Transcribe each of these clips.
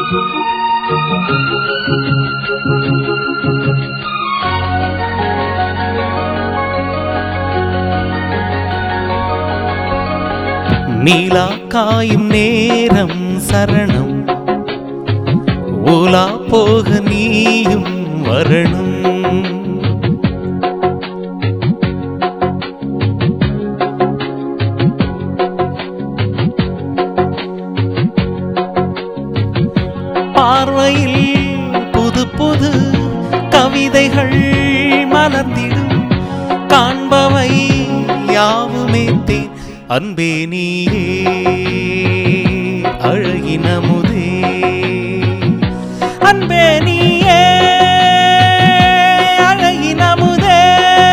நீலா காயும் நேரம் சரணம் ஓலா போக நீயும் வரணும் பார்வையில் புது புது கவிதைகள் மலர்ந்திடும் காண்பவை யாவுமே தேன் அன்பே நீயே அழகினமுதே அன்பே நீயே அழகினமுதே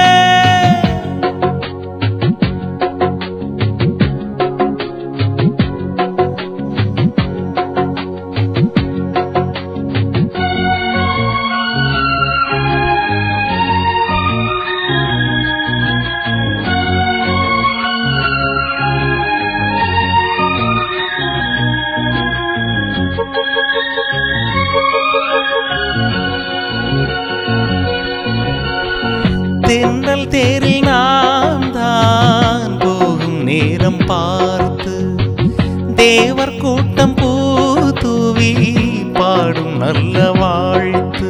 தென்னல் தேரில் நாம் தான் போகும் நேரம் பார்த்து தேவர் கூட்டம் பூ தூவி பாடும் நல்ல வாழ்த்து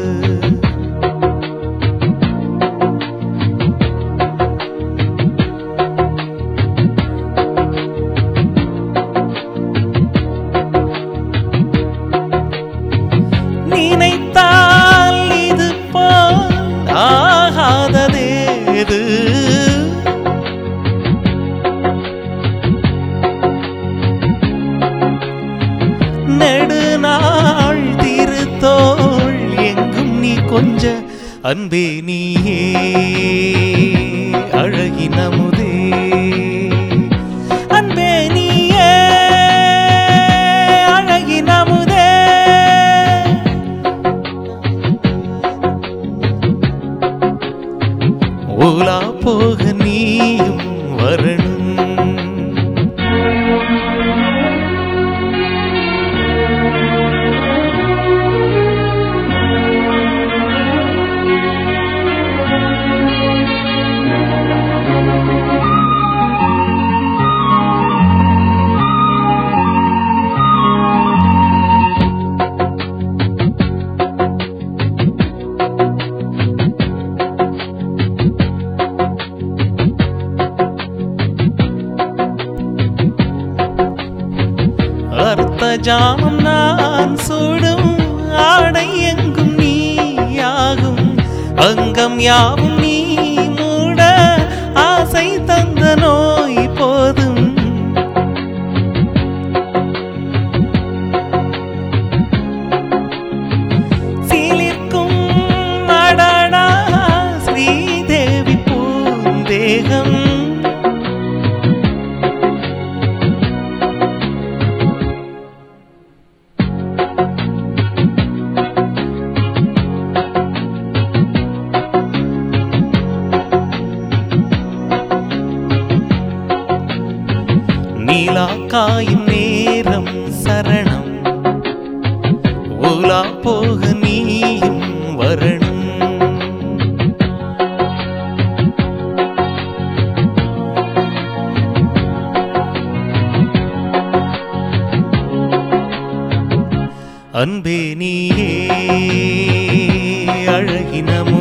நினைத்தால் இது போல் ஆகாததேது நெடுநாள் திருத்தோள் எங்கும் நீ கொஞ்ச அன்பே நீயே அழகினமுதே அன்பே நீயே அழகினமுதே ஓலா போக நீயும் வரணும் அர்த்த ஜாமம் நான் சூடும் ஆடை எங்கும் நீயாகும் அங்கம் யாவும் நீ மூட ஆசை தந்த நோய் போதும் சீலிர்க்கும் அடடா ஸ்ரீதேவி பூந்தேகம் நீலா காயும் நேரம் சரணம் ஓலா போக நீயும் வரணும் அன்பே நீயே அழகினமு